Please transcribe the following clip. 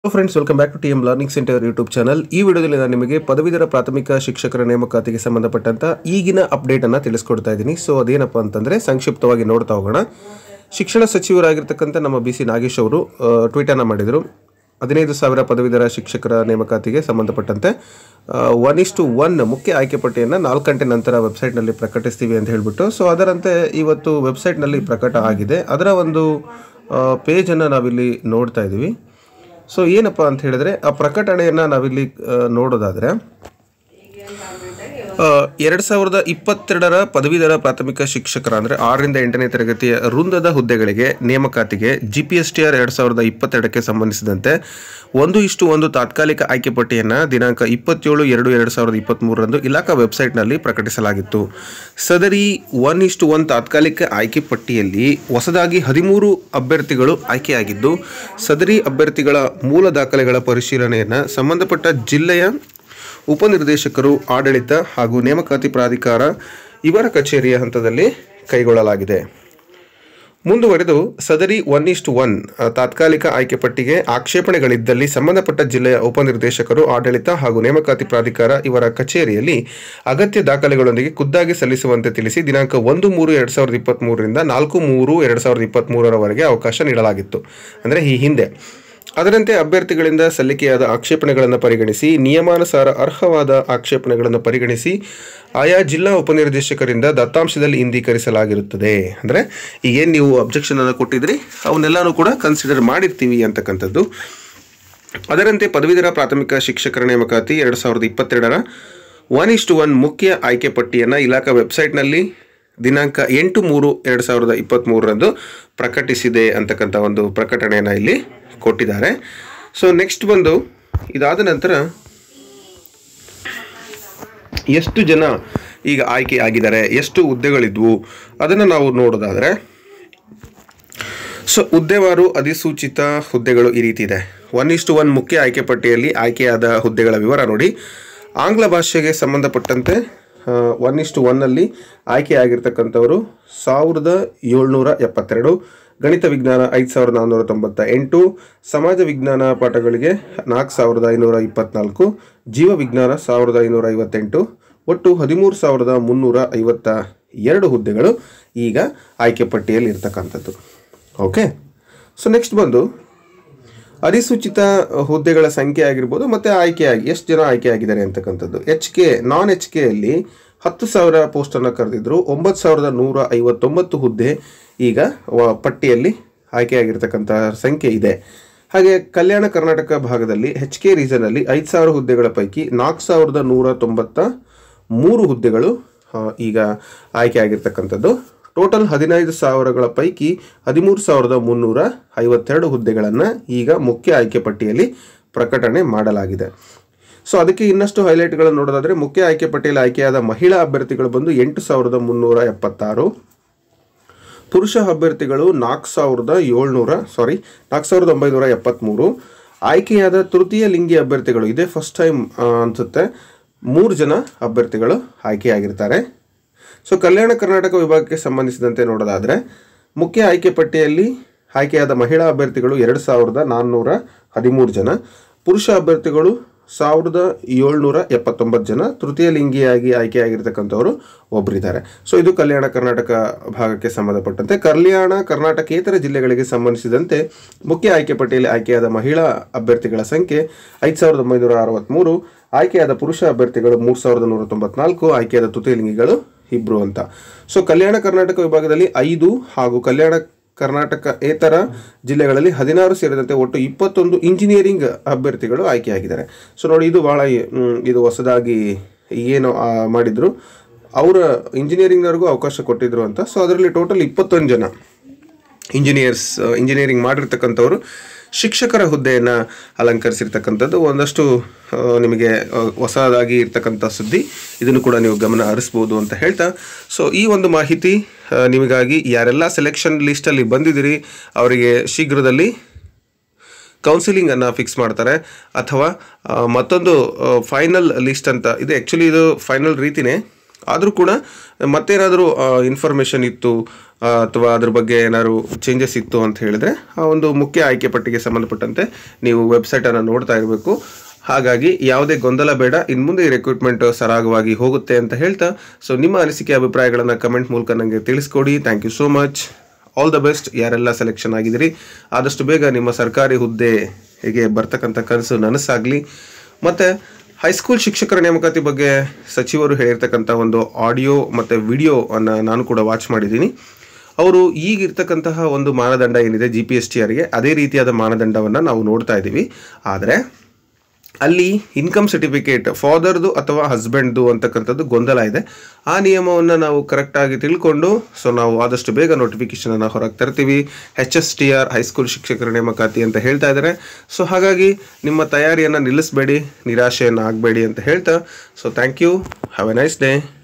friends welcome back to T M learning centre YouTube channel ಈ ವಿಡಿಯೋದಲ್ಲಿ ನಾನು ನಿಮಗೆ ಪದವೀಧರ ಪ್ರಾಥಮಿಕ ಶಿಕ್ಷಕರ ನೇಮಕಾತಿಗೆ ಸಂಬಂಧಪಟ್ಟಂತ ಈಗಿನ ಅಪ್ಡೇಟ್ ಅನ್ನ ತಿಳಿಸ್ಕೊಡ್ತಾ ಇದ್ದೀನಿ ಸೊ ಅದೇನಪ್ಪ ಅಂತಂದ್ರೆ ಸಂಕ್ಷಿಪ್ತವಾಗಿ ನೋಡ್ತಾ ಹೋಗೋಣ ಶಿಕ್ಷಣ ಸಚಿವರಾಗಿರ್ತಕ್ಕಂಥ ನಮ್ಮ ಬಿ ಸಿ ನಾಗೇಶ್ ಅವರು ಟ್ವೀಟ್ ಅನ್ನ ಮಾಡಿದರು ಹದಿನೈದು ಸಾವಿರ ಪದವೀಧರ ಶಿಕ್ಷಕರ ನೇಮಕಾತಿಗೆ ಸಂಬಂಧಪಟ್ಟಂತೆ ಒನ್ ಇಸ್ ಟು ಒನ್ ಮುಖ್ಯ ಆಯ್ಕೆ ಪಟ್ಟಿಯನ್ನು ನಾಲ್ಕು ಗಂಟೆ ನಂತರ ವೆಬ್ಸೈಟ್ನಲ್ಲಿ ಪ್ರಕಟಿಸ್ತೀವಿ ಅಂತ ಹೇಳಿಬಿಟ್ಟು ಸೊ ಅದರಂತೆ ಇವತ್ತು ವೆಬ್ಸೈಟ್ನಲ್ಲಿ ಪ್ರಕಟ ಆಗಿದೆ ಅದರ ಒಂದು ಪೇಜನ್ನು ನಾವಿಲ್ಲಿ ನೋಡ್ತಾ ಇದ್ದೀವಿ ಸೊ ಏನಪ್ಪ ಅಂತ ಹೇಳಿದ್ರೆ ಆ ಪ್ರಕಟಣೆಯನ್ನು ನಾವಿಲ್ಲಿ ಆ, ನೋಡೋದಾದ್ರೆ ಎರಡು ಸಾವಿರದ ಇಪ್ಪತ್ತೆರಡರ ಪದವೀಧರ ಪ್ರಾಥಮಿಕ ಶಿಕ್ಷಕರ ಅಂದರೆ ಆರರಿಂದ ಎಂಟನೇ ತರಗತಿಯ ವೃಂದದ ಹುದ್ದೆಗಳಿಗೆ ನೇಮಕಾತಿಗೆ G P S T R ಎರಡು ಸಾವಿರದ ಇಪ್ಪತ್ತೆರಡಕ್ಕೆ ಸಂಬಂಧಿಸಿದಂತೆ ಒಂದು ಇಷ್ಟು ಒಂದು ತಾತ್ಕಾಲಿಕ ಆಯ್ಕೆ ಪಟ್ಟಿಯನ್ನು ದಿನಾಂಕ ಇಪ್ಪತ್ತೇಳು ಎರಡು ಎರಡು ಸಾವಿರದ ಇಪ್ಪತ್ತ್ಮೂರರಂದು ಇಲಾಖಾ ವೆಬ್ಸೈಟ್ನಲ್ಲಿ ಪ್ರಕಟಿಸಲಾಗಿತ್ತು ಸದರಿ ಒನ್ ಇಷ್ಟು ಒನ್ ತಾತ್ಕಾಲಿಕ ಆಯ್ಕೆ ಪಟ್ಟಿಯಲ್ಲಿ ಹೊಸದಾಗಿ ಹದಿಮೂರು ಅಭ್ಯರ್ಥಿಗಳು ಆಯ್ಕೆಯಾಗಿದ್ದು ಸದರಿ ಅಭ್ಯರ್ಥಿಗಳ ಮೂಲ ದಾಖಲೆಗಳ ಪರಿಶೀಲನೆಯನ್ನು ಸಂಬಂಧಪಟ್ಟ ಜಿಲ್ಲೆಯ ಉಪನಿರ್ದೇಶಕರು ಆಡಳಿತ ಹಾಗೂ ನೇಮಕಾತಿ ಪ್ರಾಧಿಕಾರ ಇವರ ಕಚೇರಿಯ ಹಂತದಲ್ಲಿ ಕೈಗೊಳ್ಳಲಾಗಿದೆ ಮುಂದುವರೆದು ಸದರಿ ಒನ್ ಇಸ್ಟ್ ಒನ್ ತಾತ್ಕಾಲಿಕ ಆಯ್ಕೆ ಪಟ್ಟಿಗೆ ಆಕ್ಷೇಪಣೆಗಳಿದ್ದಲ್ಲಿ ಸಂಬಂಧಪಟ್ಟ ಜಿಲ್ಲೆಯ ಉಪನಿರ್ದೇಶಕರು ಆಡಳಿತ ಹಾಗೂ ನೇಮಕಾತಿ ಪ್ರಾಧಿಕಾರ ಇವರ ಕಚೇರಿಯಲ್ಲಿ ಅಗತ್ಯ ದಾಖಲೆಗಳೊಂದಿಗೆ ಖುದ್ದಾಗಿ ಸಲ್ಲಿಸುವಂತೆ ತಿಳಿಸಿ ದಿನಾಂಕ ಒಂದು ಮೂರು ಎರಡು ಸಾವಿರದ ಇಪ್ಪತ್ತ್ಮೂರರಿಂದ ನಾಲ್ಕು ಮೂರು ಎರಡು ಸಾವಿರದ ಇಪ್ಪತ್ತ್ಮೂರರವರೆಗೆ ಅವಕಾಶ ನೀಡಲಾಗಿತ್ತು ಅಂದರೆ ಈ ಹಿಂದೆ ಅದರಂತೆ ಅಭ್ಯರ್ಥಿಗಳಿಂದ ಸಲ್ಲಿಕೆಯಾದ ಆಕ್ಷೇಪಣೆಗಳನ್ನು ಪರಿಗಣಿಸಿ ನಿಯಮಾನುಸಾರ ಅರ್ಹವಾದ ಆಕ್ಷೇಪಣೆಗಳನ್ನು ಪರಿಗಣಿಸಿ ಆಯಾ ಜಿಲ್ಲಾ ಉಪನಿರ್ದೇಶಕರಿಂದ ದತ್ತಾಂಶದಲ್ಲಿ ಇಂದೀಕರಿಸಲಾಗಿರುತ್ತದೆ ಅಂದರೆ ಈಗೇನು ನೀವು ಅಬ್ಜೆಕ್ಷನ್ ಅನ್ನು ಕೊಟ್ಟಿದ್ರಿ ಅವನ್ನೆಲ್ಲನೂ ಕೂಡ ಕನ್ಸಿಡರ್ ಮಾಡಿರ್ತೀವಿ ಅಂತಕ್ಕಂಥದ್ದು ಅದರಂತೆ ಪದವೀಧರ ಪ್ರಾಥಮಿಕ ಶಿಕ್ಷಕರ ನೇಮಕಾತಿ ಎರಡು ಸಾವಿರದ ಇಪ್ಪತ್ತೆರಡರ ಒನ್ ಇಷ್ಟು ಒನ್ ಮುಖ್ಯ ಆಯ್ಕೆ ಪಟ್ಟಿಯನ್ನು ಇಲಾಖಾ ವೆಬ್ಸೈಟ್ನಲ್ಲಿ ದಿನಾಂಕ ಎಂಟು ಮೂರು ಎರಡು ಸಾವಿರದ ಇಪ್ಪತ್ತ್ಮೂರರಂದು ಪ್ರಕಟಿಸಿದೆ ಅಂತಕ್ಕಂಥ ಒಂದು ಪ್ರಕಟಣೆಯನ್ನು ಇಲ್ಲಿ ಕೊಟ್ಟಿದ್ದಾರೆ ಸೊ ನೆಕ್ಸ್ಟ್ ಬಂದು ಇದಾದ ನಂತರ ಎಷ್ಟು ಜನ ಈಗ ಆಯ್ಕೆ ಆಗಿದ್ದಾರೆ ಎಷ್ಟು ಹುದ್ದೆಗಳಿದ್ವು ಅದನ್ನು ನಾವು ನೋಡೋದಾದರೆ ಸೊ ಹುದ್ದೆವಾರು ಅಧಿಸೂಚಿತ ಹುದ್ದೆಗಳು ಈ ರೀತಿ ಇದೆ ಒನ್ ಇಷ್ಟು ಒನ್ ಮುಖ್ಯ ಆಯ್ಕೆ ಪಟ್ಟಿಯಲ್ಲಿ ಆಯ್ಕೆಯಾದ ಹುದ್ದೆಗಳ ವಿವರ ನೋಡಿ ಆಂಗ್ಲ ಭಾಷೆಗೆ ಸಂಬಂಧಪಟ್ಟಂತೆ ಒನ್ ಇಷ್ಟು ಒನ್ನಲ್ಲಿ ಆಯ್ಕೆಯಾಗಿರ್ತಕ್ಕಂಥವರು ಸಾವಿರದ ಏಳ್ನೂರ ಎಪ್ಪತ್ತೆರಡು ಗಣಿತ ವಿಜ್ಞಾನ ಐದು ಸಾವಿರದ ನಾನ್ನೂರ ತೊಂಬತ್ತ ಎಂಟು ಸಮಾಜ ವಿಜ್ಞಾನ ಪಾಠಗಳಿಗೆ ನಾಲ್ಕು ಸಾವಿರದ ಐನೂರ ಇಪ್ಪತ್ನಾಲ್ಕು ಜೀವ ವಿಜ್ಞಾನ ಸಾವಿರದ ಐನೂರ ಐವತ್ತೆಂಟು ಒಟ್ಟು ಹದಿಮೂರು ಸಾವಿರದ ಮುನ್ನೂರ ಐವತ್ತ ಎರಡು ಹುದ್ದೆಗಳು ಈಗ ಆಯ್ಕೆ ಪಟ್ಟಿಯಲ್ಲಿ ಇರ್ತಕ್ಕಂಥದ್ದು ಓಕೆ ಸೊ ನೆಕ್ಸ್ಟ್ ಬಂದು ಅಧಿಸೂಚಿತ ಹುದ್ದೆಗಳ ಸಂಖ್ಯೆ ಆಗಿರ್ಬೋದು ಮತ್ತು ಆಯ್ಕೆಯಾಗಿ ಎಷ್ಟು ಜನ ಆಯ್ಕೆಯಾಗಿದ್ದಾರೆ ಅಂತಕ್ಕಂಥದ್ದು ಎಚ್ ಕೆ ನಾನ್ ಎಚ್ ಕೆಯಲ್ಲಿ ಹತ್ತು ಸಾವಿರ ಪೋಸ್ಟನ್ನು ಕರೆದಿದ್ರು ಒಂಬತ್ತು ಸಾವಿರದ ನೂರ ಐವತ್ತೊಂಬತ್ತು ಹುದ್ದೆ ಈಗ ವ- ಪಟ್ಟಿಯಲ್ಲಿ ಆಯ್ಕೆಯಾಗಿರ್ತಕ್ಕಂಥ ಸಂಖ್ಯೆ ಇದೆ ಹಾಗೆ ಕಲ್ಯಾಣ ಕರ್ನಾಟಕ ಭಾಗದಲ್ಲಿ ಎಚ್ ಕೆ ರೀಸನಲ್ಲಿ ಐದು ಸಾವಿರ ಹುದ್ದೆಗಳ ಪೈಕಿ ನಾಲ್ಕು ಸಾವಿರದ ನೂರ ತೊಂಬತ್ತ ಮೂರು ಹುದ್ದೆಗಳು ಆ, ಈಗ ಆಯ್ಕೆ ಆಗಿರ್ತಕ್ಕಂಥದ್ದು ಟೋಟಲ್ ಹದಿನೈದು ಸಾವಿರಗಳ ಪೈಕಿ ಹದಿಮೂರು ಸಾವಿರದ ಮುನ್ನೂರ ಐವತ್ತೆರಡು ಹುದ್ದೆಗಳನ್ನು ಈಗ ಮುಖ್ಯ ಆಯ್ಕೆ ಪಟ್ಟಿಯಲ್ಲಿ ಪ್ರಕಟಣೆ ಮಾಡಲಾಗಿದೆ ಸೊ ಅದಕ್ಕೆ ಇನ್ನಷ್ಟು ಹೈಲೈಟ್ಗಳನ್ನು ನೋಡೋದಾದರೆ ಮುಖ್ಯ ಆಯ್ಕೆ ಪಟ್ಟಿಯಲ್ಲಿ ಆಯ್ಕೆಯಾದ ಮಹಿಳಾ ಅಭ್ಯರ್ಥಿಗಳು ಬಂದು ಎಂಟು ಸಾವಿರದ ಮುನ್ನೂರ ಎಪ್ಪತ್ತಾರು ಪುರುಷ ಅಭ್ಯರ್ಥಿಗಳು ನಾಲ್ಕು ಸಾವಿರದ ಏಳ್ನೂರ ಸಾರಿ ನಾಲ್ಕು ಸಾವಿರದ ಒಂಬೈನೂರ ಎಪ್ಪತ್ತ್ಮೂರು ಆಯ್ಕೆಯಾದ ತೃತೀಯ ಲಿಂಗಿ ಅಭ್ಯರ್ಥಿಗಳು ಇದೇ ಫಸ್ಟ್ ಟೈಮ್ ಅನಿಸುತ್ತೆ ಮೂರು ಜನ ಅಭ್ಯರ್ಥಿಗಳು ಆಯ್ಕೆಯಾಗಿರ್ತಾರೆ ಸೊ ಕಲ್ಯಾಣ ಕರ್ನಾಟಕ ವಿಭಾಗಕ್ಕೆ ಸಂಬಂಧಿಸಿದಂತೆ ನೋಡೋದಾದರೆ ಮುಖ್ಯ ಆಯ್ಕೆ ಪಟ್ಟಿಯಲ್ಲಿ ಆಯ್ಕೆಯಾದ ಮಹಿಳಾ ಅಭ್ಯರ್ಥಿಗಳು ಎರಡು ಸಾವಿರದ ನಾನ್ನೂರ ಹದಿಮೂರು ಜನ ಪುರುಷ ಅಭ್ಯರ್ಥಿಗಳು ಸಾವಿರದ ಏಳ್ನೂರ ಎಪ್ಪತ್ತೊಂಬತ್ತು ಜನ ತೃತೀಯ ಲಿಂಗಿಯಾಗಿ ಆಯ್ಕೆಯಾಗಿರ್ತಕ್ಕಂಥವರು ಒಬ್ಬರಿದ್ದಾರೆ ಸೊ ಇದು ಕಲ್ಯಾಣ ಕರ್ನಾಟಕ ಭಾಗಕ್ಕೆ ಸಂಬಂಧಪಟ್ಟಂತೆ ಕಲ್ಯಾಣ ಕರ್ನಾಟಕೇತರ ಜಿಲ್ಲೆಗಳಿಗೆ ಸಂಬಂಧಿಸಿದಂತೆ ಮುಖ್ಯ ಆಯ್ಕೆ ಪಟ್ಟಿಯಲ್ಲಿ ಆಯ್ಕೆಯಾದ ಮಹಿಳಾ ಅಭ್ಯರ್ಥಿಗಳ ಸಂಖ್ಯೆ ಐದು ಸಾವಿರದ ಒಂಬೈನೂರ ಅರವತ್ತ್ಮೂರು ಆಯ್ಕೆಯಾದ ಪುರುಷ ಅಭ್ಯರ್ಥಿಗಳು ಮೂರು ಸಾವಿರದ ನೂರ ತೊಂಬತ್ನಾಲ್ಕು ಆಯ್ಕೆಯಾದ ತೃತೀಯ ಲಿಂಗಿಗಳು ಇಬ್ಬರು ಅಂತ ಸೊ ಕಲ್ಯಾಣ ಕರ್ನಾಟಕ ವಿಭಾಗದಲ್ಲಿ ಐದು ಹಾಗೂ ಕಲ್ಯಾಣ ಕರ್ನಾಟಕೇತರ ಜಿಲ್ಲೆಗಳಲ್ಲಿ ಹದಿನಾರು ಸೇರಿದಂತೆ ಒಟ್ಟು ಇಪ್ಪತ್ತೊಂದು ಇಂಜಿನಿಯರಿಂಗ್ ಅಭ್ಯರ್ಥಿಗಳು ಆಯ್ಕೆಯಾಗಿದ್ದಾರೆ ಸೊ ನೋಡಿ ಇದು ಭಾಳ ಮ್, ಇದು ಹೊಸದಾಗಿ ಏನು ಆ, ಮಾಡಿದ್ರು ಅವರ ಇಂಜಿನಿಯರಿಂಗ್ನವ್ರಿಗೂ ಅವಕಾಶ ಕೊಟ್ಟಿದ್ರು ಅಂತ ಸೊ ಅದರಲ್ಲಿ ಟೋಟಲ್ ಇಪ್ಪತ್ತೊಂದು ಜನ ಇಂಜಿನಿಯರ್ಸ್ ಇಂಜಿನಿಯರಿಂಗ್ ಮಾಡಿರ್ತಕ್ಕಂಥವ್ರು ಶಿಕ್ಷಕರ ಹುದ್ದೆಯನ್ನು ಅಲಂಕರಿಸಿರ್ತಕ್ಕಂಥದ್ದು ಒಂದಷ್ಟು ಆ, ನಿಮಗೆ ಆ, ಹೊಸದಾಗಿ ಇರ್ತಕ್ಕಂಥ ಸುದ್ದಿ ಇದನ್ನು ಕೂಡ ನೀವು ಗಮನ ಹರಿಸ್ಬೋದು ಅಂತ ಹೇಳ್ತಾ ಸೊ ಈ ಒಂದು ಮಾಹಿತಿ ಆ, ನಿಮಗಾಗಿ ಯಾರೆಲ್ಲ ಸೆಲೆಕ್ಷನ್ ಲಿಸ್ಟಲ್ಲಿ ಬಂದಿದ್ದೀರಿ ಅವರಿಗೆ ಶೀಘ್ರದಲ್ಲಿ ಕೌನ್ಸಿಲಿಂಗನ್ನು ಫಿಕ್ಸ್ ಮಾಡ್ತಾರೆ ಅಥವಾ ಆ, ಮತ್ತೊಂದು ಫೈನಲ್ ಲಿಸ್ಟ್ ಅಂತ ಇದು ಆ್ಯಕ್ಚುಲಿ ಇದು ಫೈನಲ್ ರೀತಿನೇ ಆದರೂ ಕೂಡ ಮತ್ತೇನಾದರೂ ಇನ್ಫಾರ್ಮೇಷನ್ ಇತ್ತು ಆ, ಅಥವಾ ಅದ್ರ ಬಗ್ಗೆ ಏನಾದ್ರು ಚೇಂಜಸ್ ಇತ್ತು ಅಂತ ಹೇಳಿದ್ರೆ ಆ ಒಂದು ಮುಖ್ಯ ಆಯ್ಕೆ ಪಟ್ಟಿಗೆ ಸಂಬಂಧಪಟ್ಟಂತೆ ನೀವು ವೆಬ್ಸೈಟನ್ನು ನೋಡ್ತಾ ಇರಬೇಕು ಹಾಗಾಗಿ ಯಾವುದೇ ಗೊಂದಲ ಬೇಡ ಇನ್ನು ಮುಂದೆ ಈ ರಿಕ್ರೂಟ್ಮೆಂಟ್ ಸರಾಗವಾಗಿ ಹೋಗುತ್ತೆ ಅಂತ ಹೇಳ್ತಾ ಸೊ ನಿಮ್ಮ ಅನಿಸಿಕೆ ಅಭಿಪ್ರಾಯಗಳನ್ನು ಕಮೆಂಟ್ ಮೂಲಕ ನನಗೆ ತಿಳಿಸ್ಕೊಡಿ thank you so much all the best ಯಾರೆಲ್ಲ ಸೆಲೆಕ್ಷನ್ ಆಗಿದ್ದೀರಿ ಆದಷ್ಟು ಬೇಗ ನಿಮ್ಮ ಸರ್ಕಾರಿ ಹುದ್ದೆ ಹೇಗೆ ಬರ್ತಕ್ಕಂಥ ಕನಸು ನನಸಾಗಲಿ ಮತ್ತು ಹೈಸ್ಕೂಲ್ ಶಿಕ್ಷಕರ ನೇಮಕಾತಿ ಬಗ್ಗೆ ಸಚಿವರು ಹೇಳಿರ್ತಕ್ಕಂಥ ಒಂದು ಆಡಿಯೋ ಮತ್ತು ವಿಡಿಯೋ ಅನ್ನು ನಾನು ಕೂಡ ವಾಚ್ ಮಾಡಿದ್ದೀನಿ ಅವರು ಈಗಿರ್ತಕ್ಕಂತಹ ಒಂದು ಮಾನದಂಡ ಏನಿದೆ ಜಿ ಪಿ ಎಸ್ ಟಿ ಆರ್ಗೆ ಅದೇ ರೀತಿಯಾದ ಮಾನದಂಡವನ್ನು ನಾವು ನೋಡ್ತಾ ಇದ್ದೀವಿ ಆದರೆ ಅಲ್ಲಿ ಇನ್ಕಮ್ ಸರ್ಟಿಫಿಕೇಟ್ ಫಾದರ್ದು ಅಥವಾ ಹಸ್ಬೆಂಡ್ದು ಅಂತಕ್ಕಂಥದ್ದು ಗೊಂದಲ ಇದೆ ಆ ನಿಯಮವನ್ನು ನಾವು ಕರೆಕ್ಟಾಗಿ ತಿಳ್ಕೊಂಡು ಸೊ ನಾವು ಆದಷ್ಟು ಬೇಗ ನೋಟಿಫಿಕೇಶನನ್ನು ಹೊರಗೆ ತರ್ತೀವಿ H S T R high school ಶಿಕ್ಷಕರ ನೇಮಕಾತಿ ಅಂತ ಹೇಳ್ತಾ ಇದ್ದಾರೆ ಸೊ ಹಾಗಾಗಿ ನಿಮ್ಮ ತಯಾರಿಯನ್ನು ನಿಲ್ಲಿಸಬೇಡಿ ನಿರಾಶೆಯನ್ನು ಆಗಬೇಡಿ ಅಂತ ಹೇಳ್ತಾ so thank you have a nice day